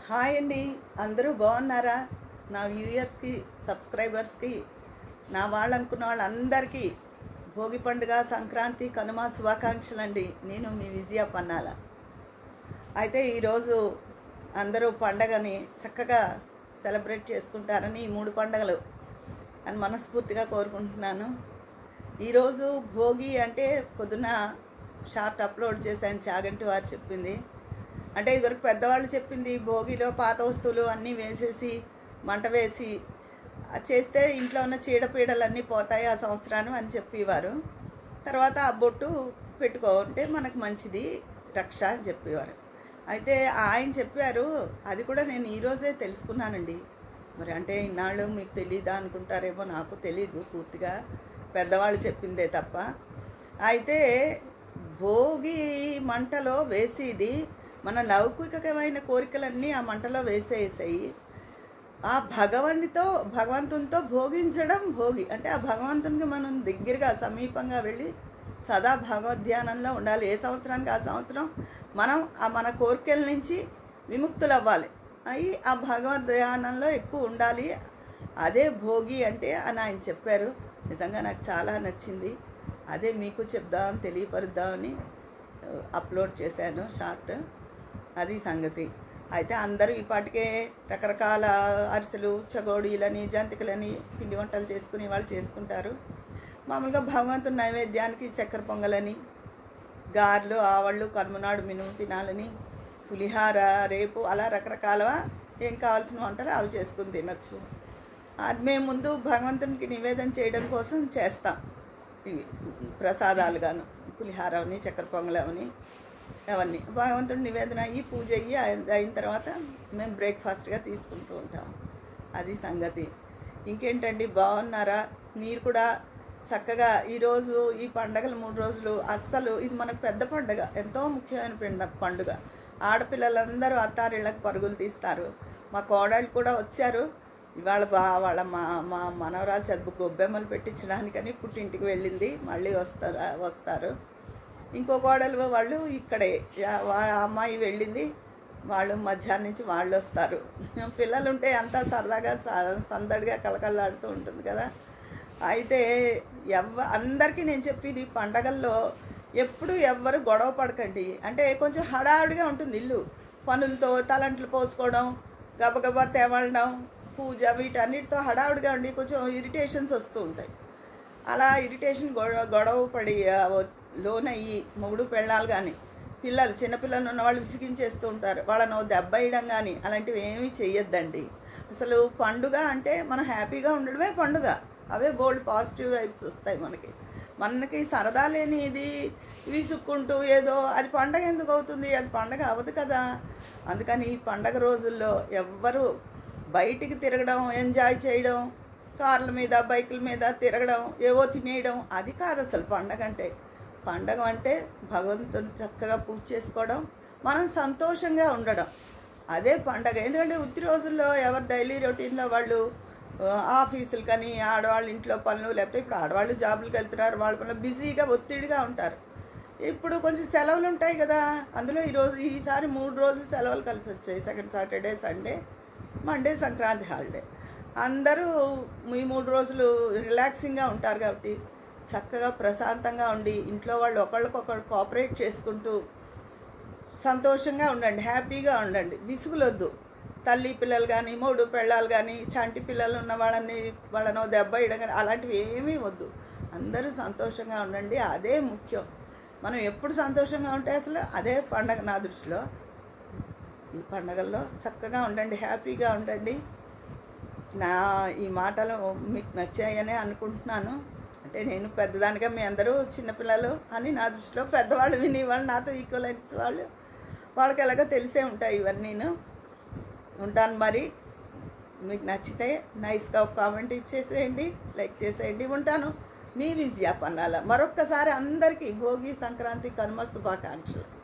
hi అండి అందరూ బాగున్నారా నా వ్యూయర్స్కి సబ్స్క్రైబర్స్కి నా వాళ్ళు అనుకున్న వాళ్ళందరికీ భోగి పండుగ సంక్రాంతి కనుమ శుభాకాంక్షలు అండి నేను మీ విజయ పన్నాల అయితే ఈరోజు అందరూ పండగని చక్కగా సెలబ్రేట్ చేసుకుంటారని ఈ మూడు పండగలు అని మనస్ఫూర్తిగా కోరుకుంటున్నాను ఈరోజు భోగి అంటే పొద్దున షార్ట్ అప్లోడ్ చేశాను చాగంటి వారు చెప్పింది అంటే ఇదివరకు పెద్దవాళ్ళు చెప్పింది భోగిలో పాత వస్తువులు అన్నీ వేసేసి మంట వేసి అది చేస్తే ఇంట్లో ఉన్న చీడపీడలన్నీ పోతాయి ఆ సంవత్సరాన్ని అని చెప్పేవారు తర్వాత ఆ బొట్టు పెట్టుకోంటే మనకు మంచిది రక్ష అని చెప్పేవారు అయితే ఆయన చెప్పారు అది కూడా నేను ఈరోజే తెలుసుకున్నానండి మరి అంటే ఇన్నాళ్ళు మీకు తెలీదా అనుకుంటారేమో నాకు తెలీదు పూర్తిగా పెద్దవాళ్ళు చెప్పిందే తప్ప అయితే భోగి మంటలో వేసేది మన లౌకికమైన కోరికలన్నీ ఆ మంటలో వేసేసాయి ఆ భగవానితో భగవంతునితో భోగించడం భోగి అంటే ఆ భగవంతునికి మనం దగ్గరగా సమీపంగా వెళ్ళి సదా భగవద్ధ్యానంలో ఉండాలి ఏ సంవత్సరానికి ఆ సంవత్సరం మనం ఆ మన కోరికల నుంచి విముక్తులు అవ్వాలి అవి ఆ భగవద్ ధ్యానంలో ఎక్కువ ఉండాలి అదే భోగి అంటే అని ఆయన చెప్పారు నిజంగా నాకు చాలా నచ్చింది అదే మీకు చెప్దామని తెలియపరుద్దామని అప్లోడ్ చేశాను షార్ట్ అది సంగతి అయితే అందరూ ఇప్పటికే రకరకాల అరిసెలు చగోడీలని జంతికలని పిండి వంటలు చేసుకుని వాళ్ళు చేసుకుంటారు మామూలుగా భగవంతుని నైవేద్యానికి చక్కెర పొంగలని గారెలు ఆవళ్ళు కనుమనాడు మినుము తినాలని పులిహార రేపు అలా రకరకాల ఏం కావాల్సిన వంటలు అవి చేసుకుని తినచ్చు అది మేము ముందు భగవంతునికి నివేదన చేయడం కోసం చేస్తాం ఇవి ప్రసాదాలుగాను పులిహార అవని చక్కెర పొంగలవని అవన్నీ భగవంతుడి నివేదన అయ్యి పూజ అయ్యి అయిన- అయిన తర్వాత మేము బ్రేక్ఫాస్ట్గా తీసుకుంటూ ఉంటాం అది సంగతి ఇంకేంటండి బాగున్నారా మీరు కూడా చక్కగా ఈరోజు ఈ పండగలు మూడు రోజులు అస్సలు ఇది మనకు పెద్ద పండుగ ఎంతో ముఖ్యమైన పండ పండుగ ఆడపిల్లలందరూ అత్తారిళ్ళకి పరుగులు తీస్తారు మా కోడళ్ళు కూడా వచ్చారు ఇవాళ బా వాళ్ళ మా మా మనవరాలు చదువు గొబ్బెమ్మలు పెట్టించడానికని పుట్టింటికి వెళ్ళింది మళ్ళీ వస్తారు వస్తారు ఇంకో కోడలు వాళ్ళు ఇక్కడే యా- వా- ఆ అమ్మాయి వెళ్ళింది వాళ్ళు మధ్యాహ్నం నుంచి వాళ్ళు వస్తారు పిల్లలు ఉంటే అంతా సరదాగా స- సందడిగా కలకల్లాడుతూ ఉంటుంది కదా అయితే ఎవ అందరికీ నేను చెప్పేది పండగల్లో ఎప్పుడు ఎవ్వరు గొడవ పడకండి అంటే కొంచెం హడావిడిగా ఉంటుంది ఇల్లు పనులతో తలంట్లు పోసుకోవడం గబగబా తేవడం పూజ వీటన్నిటితో హడావిడిగా ఉండి కొంచెం ఇరిటేషన్స్ వస్తూ ఉంటాయి అలా ఇరిటేషన్ గొడవ గొడవ పడి ఆ, ఓ- లోనయ్యి మొగుడు పెళ్ళాలు కానీ పిల్లలు చిన్నపిల్లలు ఉన్న వాళ్ళు విసిగించేస్తూ ఉంటారు వాళ్ళను ఓ దెబ్బ వేయడం కానీ అలాంటివి ఏమీ చెయ్యొద్దండి అసలు పండుగ అంటే మనం హ్యాపీగా ఉండడమే పండుగ అవే బోల్డ్ పాజిటివ్ వైబ్స్ వస్తాయి మనకి మనకి సరదా లేని ఇది విసుక్కుంటూ ఏదో అది పండగ ఎందుకు అవుతుంది అది పండగ అవ్వదు కదా అందుకని ఈ పండగ రోజుల్లో ఎవ్వరూ బయటికి తిరగడం ఎంజాయ్ చేయడం కార్ల మీద బైకుల మీద తిరగడం ఏవో తినేయడం అది కాదు అసలు పండగ అంటే పండగ అంటే భగవంతుని చక్కగా పూజ చేసుకోవడం మనం సంతోషంగా ఉండడం అదే పండగ ఎందుకంటే ఉత్తి రోజుల్లో ఎవరు డైలీ రొటీన్లో వాళ్ళు ఆ, ఆఫీసులు కానీ ఆడవాళ్ళ ఇంట్లో పనులు లేకపోతే ఇప్పుడు ఆడవాళ్ళు జాబులకు వెళ్తున్నారు వాళ్ళ పనులు బిజీగా ఒత్తిడిగా ఉంటారు ఇప్పుడు కొంచెం సెలవులు ఉంటాయి కదా అందులో ఈరోజు ఈసారి మూడు రోజులు సెలవులు కలిసి వచ్చాయి second Saturday Sunday Monday Sankranti holiday అందరూ ఈ మూడు రోజులు రిలాక్సింగ్గా ఉంటారు కాబట్టి చక్కగా ప్రశాంతంగా ఉండి ఇంట్లో వాళ్ళు ఒకళ్ళకొకళ్ళు కోఆపరేట్ చేసుకుంటూ సంతోషంగా ఉండండి హ్యాపీగా ఉండండి విసుగులొద్దు తల్లి పిల్లలు కానీ మూడు పెళ్ళాలు కానీ చంటి పిల్లలు ఉన్న వాళ్ళని వాళ్ళను దెబ్బ వేయడం కానీ అలాంటివి ఏమీ వద్దు అందరూ సంతోషంగా ఉండండి అదే ముఖ్యం మనం ఎప్పుడు సంతోషంగా ఉంటే అసలు అదే పండగ నా దృష్టిలో ఈ పండగల్లో చక్కగా ఉండండి హ్యాపీగా ఉండండి నా ఈ మాటలు మీకు నచ్చాయనే అనుకుంటున్నాను అంటే నేను పెద్దదానిగా మీ అందరూ చిన్నపిల్లలు అని నా దృష్టిలో పెద్దవాళ్ళు విని వాళ్ళు నాతో ఈక్వలెన్స్ వాళ్ళు వాళ్ళకి ఎలాగో తెలిసే ఉంటాయి ఇవన్నీను ఉంటాను మరి మీకు నచ్చితే నైస్గా ఒక కామెంట్ ఇచ్చేసేయండి లైక్ చేసేయండి ఉంటాను మీ విజయ పన్నాల మరొక్కసారి అందరికీ భోగి సంక్రాంతి కనుమ శుభాకాంక్షలు